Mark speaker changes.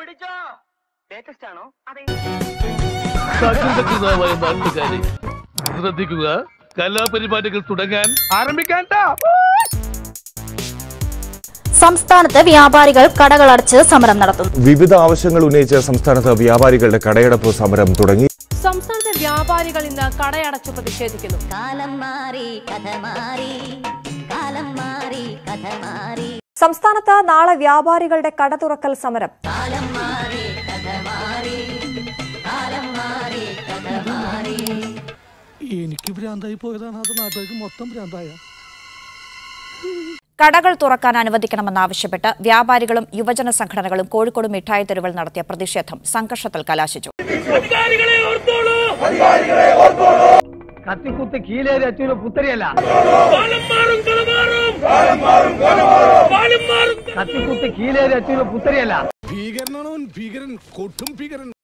Speaker 1: പിടിച്ചോ ലേറ്റസ്റ്റ് ആണോ അതെ
Speaker 2: സകൃതകൃതമായ നാട്ടുകാരെ ശ്രദ്ധിക്കുക കലാപരിപാടികൾ തുടങ്ങാൻ ആരംഭിക്കാൻ
Speaker 3: സംസ്ഥാനത്ത് വ്യാപാരികൾ കടകളടച്ച് സമരം നടത്തുന്നു
Speaker 4: വിവിധ ആവശ്യങ്ങൾ ഉന്നയിച്ച് സംസ്ഥാനത്ത് വ്യാപാരികളുടെ കടയടപ്പ് സമരം തുടങ്ങി
Speaker 5: സംസ്ഥാനത്തെ വ്യാപാരികൾ ഇന്ന് കടയടച്ചു പ്രതിഷേധിക്കുന്നു
Speaker 6: കാലം മാറി കഥ മാറി കാലം മാറി കഥ മാറി
Speaker 7: സംസ്ഥാനത്ത് നാളെ വ്യാപാരികളുടെ കട തുറക്കൽ സമരം
Speaker 6: കാലം മാറി കഥ മാറി കാലം മാറി കഥ മാറി
Speaker 2: എനിക്ക് ഭ്രാന്തായി പോയതാണ് അത് നാട്ടുകാർക്ക് മൊത്തം ഭ്രാന്തായ
Speaker 3: കടകൾ തുറക്കാൻ അനുവദിക്കണമെന്നാവശ്യപ്പെട്ട് വ്യാപാരികളും യുവജന സംഘടനകളും കോഴിക്കോട് മിഠായി തെരുവിൽ നടത്തിയ പ്രതിഷേധം സംഘർഷത്തിൽ കലാശിച്ചു
Speaker 1: കത്തിക്കുത്ത് കീലേരി അച്ചൂര് പുത്തരിയല്ല കത്തിക്കുത്ത് കീലേരി അച്ചൂര് പുത്തരിയല്ല
Speaker 2: ഭീകരനാണവൻ ഭീകരൻ കൊട്ടും ഭീകരൻ